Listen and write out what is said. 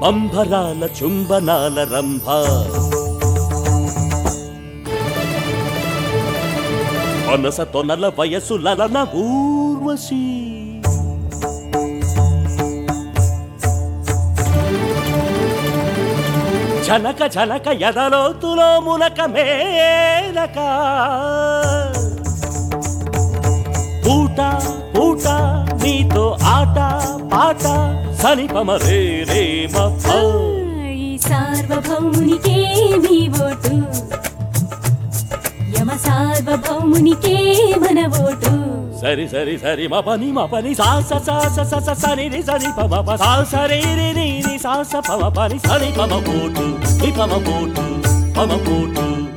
పంభరాల చుంబనాల రంభ మనస తొనల వయసులన ఊర్వశి జనక జనక ఎదలోతులో మునక మేనక పూట పూట నీతో ఆట పాట సనిపమ రే రే మఫ ఈ సార్వభౌమునికే మీ ఓటు యమ సార్వభౌమునికే మన ఓటు సరి సరి సరి మ పని మ పని సాస సాస సస సరి రి సరి పమ ప సా సరి రి రి రి సాస పమ పని సరి పమ పోటు ని పమ పోటు పమ పోటు